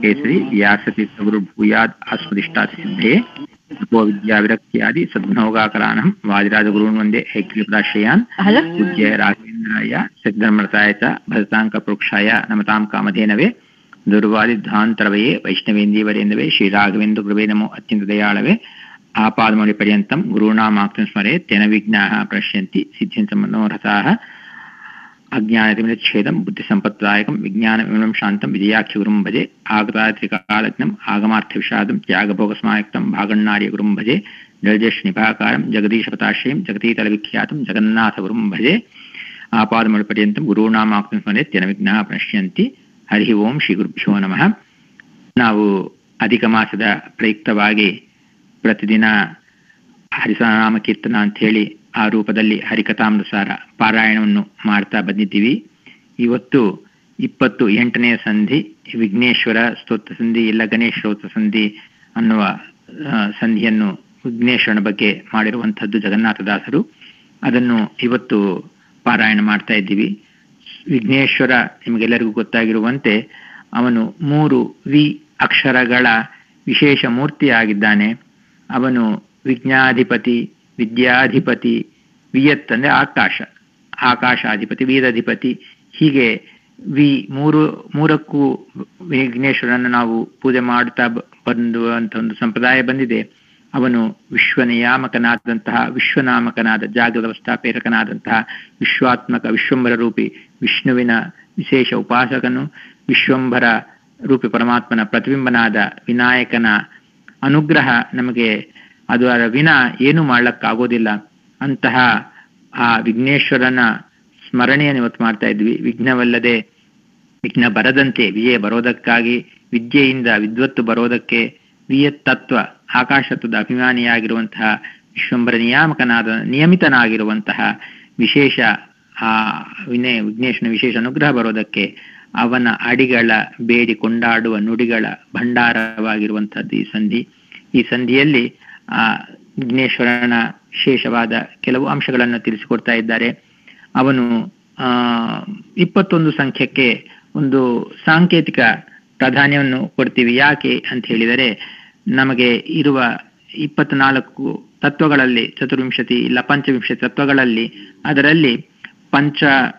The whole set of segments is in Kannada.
ಕೇಸರಿ ವ್ಯಾಸತೀರ್ಥಗುರು ಭೂಯಾದ್ ಆಸ್ಮದಿಷ್ಟಾಸಿದ್ಧೇ ತಪೋ ವಿದ್ಯಾ ವಿರಕ್ತ್ಯಾದಿ ಸದ್ಗುಣೋಗಾಕರಾನಂ ವಾದಿರಾಜಗುರುನ್ ವಂದೇ ಹೈಗ್ರೀಪದಾಶ್ರಯಾನ್ ಹಲೋ ಪೂಜ್ಯ ರಾಘವೇಂದ್ರಾಯ ಸದ್ಧರ್ಮರತಾಯ ಚ ಭಜತಾಂಕ ಪ್ರೋಕ್ಷಾಯ ನಮತಾಂ ಕಾಮಧೇನವೇ ದುರ್ವಾದಿಧ್ವಾಂತರವಯೇ ವೈಷ್ಣವೇಂದೀವರೇಂದವೇ ಶ್ರೀರಾಘವೇಂದ್ರ ಕೃಪೇ ನಮೋ ಅತ್ಯಂತ ದಯಾಳವೇ ಆಪಾದಮೌಳಿ ಪರ್ಯಂತಂ ಗುರುಣಾಮಾಕ್ತಂ ಸ್ಮರೆ ತೆನ ವಿಘ್ನಾಃ ಪ್ರಶ್ಯಂತಿ ಸಿದ್ಧ್ಯಂತ ಮನೋರಥಾಃ ಅಜ್ಞಾನತಿಮಿರಚ್ಛೇದಂ ಬುದ್ಧಿಸಂಪತ್ದಾಯಕಂ ವಿಜ್ಞಾನವಿಮಲಂ ಶಾಂತಂ ವಿಜಯಾಖ್ಯಗುರುಂ ಭಜೆ ಆಗತಾತ್ರಿಕಾಲಜ್ಞಂ ಆಗಮಾರ್ಥವಿಷಾದಂ ತ್ಯಾಗಭೋಗಸ್ಮಾಯುಕ್ತಂ ಭಾಗಣ್ಣಾರ್ಯ ಗುರುಂ ಭಜೆ ನಿರ್ಜಶ್ನಿಭಾಕಾರಂ ಜಗದೀಶಪತಾಶ್ರಯಂ ಜಗತೀತಲವಿಖ್ಯಾತಂ ಜಗನ್ನಾಥಗುರುಂ ಭಜೆ ಆಪಾದಮೌಳಿ ಪರ್ಯಂತಂ ಗುರುಣಾಮಾಕ್ತಂ ಸ್ಮರೆ ತೆನ ವಿಘ್ನಾಃ ಪ್ರಶ್ಯಂತಿ ಹರಿ ಓಂ ಶ್ರೀ ಗುರುಭ್ಯೋ ನಮಃ ನಾವು ಅಧಿಕ ಮಾಸದ ಪ್ರಯುಕ್ತವಾಗಿ ಪ್ರತಿದಿನ ಹರಿಸನಾಮ ಕೀರ್ತನ ಅಂತ ಹೇಳಿ ಆ ರೂಪದಲ್ಲಿ ಹರಿಕಥಾಮೃತಸಾರ ಪಾರಾಯಣವನ್ನು ಮಾಡ್ತಾ ಬಂದಿದ್ದೀವಿ ಇವತ್ತು ಇಪ್ಪತ್ತು ಎಂಟನೆಯ ಸಂಧಿ ವಿಘ್ನೇಶ್ವರ ಸ್ತೋತ್ರ ಸಂಧಿ ಇಲ್ಲ ಗಣೇಶ ಸ್ತೋತ್ರ ಸಂಧಿ ಅನ್ನುವ ಆ, ಸಂಧಿಯನ್ನು ವಿಘ್ನೇಶ್ವರನ ಬಗ್ಗೆ ಮಾಡಿರುವಂಥದ್ದು ಜಗನ್ನಾಥದಾಸರು ಅದನ್ನು ಇವತ್ತು ಪಾರಾಯಣ ಮಾಡ್ತಾ ಇದ್ದೀವಿ ವಿಘ್ನೇಶ್ವರ ನಿಮಗೆಲ್ಲರಿಗೂ ಗೊತ್ತಾಗಿರುವಂತೆ ಅವನು ಮೂರು ವಿ ಅಕ್ಷರಗಳ ವಿಶೇಷ ಮೂರ್ತಿಯಾಗಿದ್ದಾನೆ ಅವನು ವಿಜ್ಞಾಧಿಪತಿ ವಿದ್ಯಾಧಿಪತಿ ವಿಯತ್ ಅಂದ್ರೆ ಆಕಾಶ ಆಕಾಶಾಧಿಪತಿ ವೇದಾಧಿಪತಿ ಹೀಗೆ ವಿ ಮೂರು ಮೂರಕ್ಕೂ ವಿಘ್ನೇಶ್ವರನ ನಾವು ಪೂಜೆ ಮಾಡುತ್ತಾ ಬ- ಬಂದುವಂತ ಒಂದು ಸಂಪ್ರದಾಯ ಬಂದಿದೆ ಅವನು ವಿಶ್ವನಿಯಾಮಕನಾದಂತಹ ವಿಶ್ವನಾಮಕನಾದ ಜಾಗೃತ ಅವಸ್ಥಾಪೇರಕನಾದಂತಹ ವಿಶ್ವಾತ್ಮಕ ವಿಶ್ವಂಬರ ರೂಪಿ ವಿಷ್ಣುವಿನ ವಿಶೇಷ ಉಪಾಸಕನು ವಿಶ್ವಂಬರ ರೂಪಿ ಪರಮಾತ್ಮನ ಪ್ರತಿಬಿಂಬನಾದ ವಿನಾಯಕನ ಅನುಗ್ರಹ ನಮಗೆ ಅದು ಅದರ ವಿನ ಏನು ಮಾಡ್ಲಕ್ಕಾಗೋದಿಲ್ಲ ಅಂತಹ ಆ ವಿಘ್ನೇಶ್ವರನ ಸ್ಮರಣೆಯನ್ನು ಇವತ್ತು ಮಾಡ್ತಾ ಇದ್ವಿ ವಿಘ್ನವಲ್ಲದೆ ವಿಘ್ನ ಬರದಂತೆ ವಿಜಯ ಬರೋದಕ್ಕಾಗಿ ವಿದ್ಯೆಯಿಂದ ವಿದ್ವತ್ತು ಬರೋದಕ್ಕೆ ವಿಯತ್ತತ್ವ ಆಕಾಶತ್ವದ ಅಭಿಮಾನಿಯಾಗಿರುವಂತಹ ವಿಶ್ವಂಬರ ನಿಯಾಮಕನಾದ ನಿಯಮಿತನಾಗಿರುವಂತಹ ವಿಶೇಷ ಆ ವಿನಯ ವಿಘ್ನೇಶ್ವರನ ವಿಶೇಷ ಅನುಗ್ರಹ ಬರೋದಕ್ಕೆ ಅವನ ಅಡಿಗಳ ಬೇಡಿ ಕೊಂಡಾಡುವ ನುಡಿಗಳ ಭಂಡಾರವಾಗಿರುವಂತಹದ್ದು ಈ ಸಂಧಿ ಈ ಸಂಧಿಯಲ್ಲಿ ಆ ವಿಘ್ನೇಶ್ವರನ ವಿಶೇಷವಾದ ಕೆಲವು ಅಂಶಗಳನ್ನು ತಿಳಿಸಿಕೊಡ್ತಾ ಇದ್ದಾರೆ ಅವನು ಆ ಇಪ್ಪತ್ತೊಂದು ಸಂಖ್ಯಕ್ಕೆ ಒಂದು ಸಾಂಕೇತಿಕ ಪ್ರಾಧಾನ್ಯವನ್ನು ಕೊಡ್ತೀವಿ ಯಾಕೆ ಅಂತ ಹೇಳಿದರೆ ನಮಗೆ ಇರುವ ಇಪ್ಪತ್ನಾಲ್ಕು ತತ್ವಗಳಲ್ಲಿ ಚತುರ್ವಿಂಶತಿ ಇಲ್ಲ ಪಂಚವಿಂಶತಿ ತತ್ವಗಳಲ್ಲಿ ಅದರಲ್ಲಿ ಪಂಚ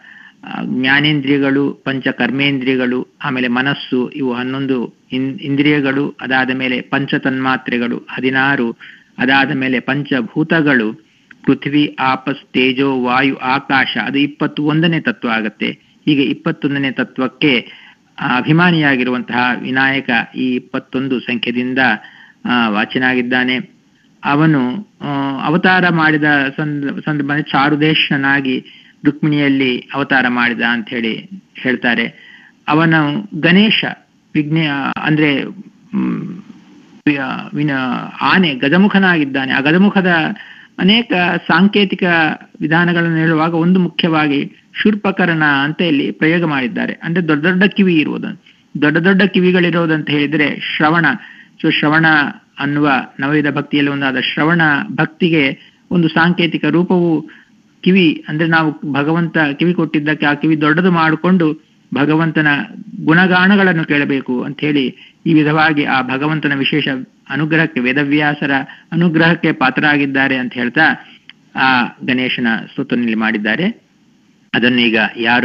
ಆ, ಜ್ಞಾನೇಂದ್ರಿಯಗಳು ಪಂಚ ಕರ್ಮೇಂದ್ರಿಯಗಳು ಆಮೇಲೆ ಮನಸ್ಸು ಇವು ಹನ್ನೊಂದು ಇನ್- ಇಂದ್ರಿಯಗಳು ಅದಾದ ಮೇಲೆ ಪಂಚ ತನ್ಮಾತ್ರೆಗಳು ಹದಿನಾರು ಅದಾದ ಮೇಲೆ ಪಂಚಭೂತಗಳು ಪೃಥ್ವಿ ಆಪಸ್ ತೇಜೋ ವಾಯು ಆಕಾಶ ಅದು ಇಪ್ಪತ್ತು ಒಂದನೇ ತತ್ವ ಆಗತ್ತೆ ಹೀಗೆ ಇಪ್ಪತ್ತೊಂದನೇ ತತ್ವಕ್ಕೆ ಆ, ಅಭಿಮಾನಿಯಾಗಿರುವಂತಹ ವಿನಾಯಕ ಈ ಇಪ್ಪತ್ತೊಂದು ಸಂಖ್ಯೆದಿಂದ ಆ, ವಾಚನಾಗಿದ್ದಾನೆ ಅವನು ಆ, ಅವತಾರ ಮಾಡಿದ ಸಂದ ಸಂದರ್ಭ ಚಾರುದೇಶನಾಗಿ ರುಕ್ಮಿಣಿಯಲ್ಲಿ ಅವತಾರ ಮಾಡಿದ ಅಂತ ಹೇಳಿ ಹೇಳ್ತಾರೆ ಅವನು ಗಣೇಶ ವಿಘ್ನ ಅಂದ್ರೆ ಮ್, ವಿ- ವಿನ ಆನೆ ಗಜಮುಖನಾಗಿದ್ದಾನೆ ಆ ಗಜಮುಖದ ಅನೇಕ ಸಾಂಕೇತಿಕ ವಿಧಾನಗಳನ್ನು ಹೇಳುವಾಗ ಒಂದು ಮುಖ್ಯವಾಗಿ ಶೂರ್ಪಕರ್ಣ ಅಂತ ಇಲ್ಲಿ ಪ್ರಯೋಗ ಮಾಡಿದ್ದಾರೆ ಅಂದ್ರೆ ದೊಡ್ಡ ದೊಡ್ಡ ಕಿವಿ ಇರುವುದು ದೊಡ್ಡ ದೊಡ್ಡ ಕಿವಿಗಳಿರೋದಂತ ಹೇಳಿದ್ರೆ ಶ್ರವಣ ಸೊ ಶ್ರವಣ ಅನ್ನುವ ನವವಿಧ ಭಕ್ತಿಯಲ್ಲಿ ಒಂದಾದ ಶ್ರವಣ ಭಕ್ತಿಗೆ ಒಂದು ಸಾಂಕೇತಿಕ ರೂಪವು ಕಿವಿ ಅಂದ್ರೆ ನಾವು ಭಗವಂತ ಕಿವಿ ಕೊಟ್ಟಿದ್ದಕ್ಕೆ ಆ ಕಿವಿ ದೊಡ್ಡದು ಮಾಡಿಕೊಂಡು ಭಗವಂತನ ಗುಣಗಾನಗಳನ್ನು ಕೇಳಬೇಕು ಅಂತ ಹೇಳಿ ಈ ವಿಧವಾಗಿ ಆ ಭಗವಂತನ ವಿಶೇಷ ಅನುಗ್ರಹಕ್ಕೆ ವೇದವ್ಯಾಸರ ಅನುಗ್ರಹಕ್ಕೆ ಪಾತ್ರರಾಗಿದ್ದಾರೆ ಅಂತ ಹೇಳ್ತಾ ಆ ಗಣೇಶನ ಸ್ತೋತ್ರನಲ್ಲಿ ಮಾಡಿದ್ದಾರೆ ಅದನ್ನು ಈಗ ಯಾರು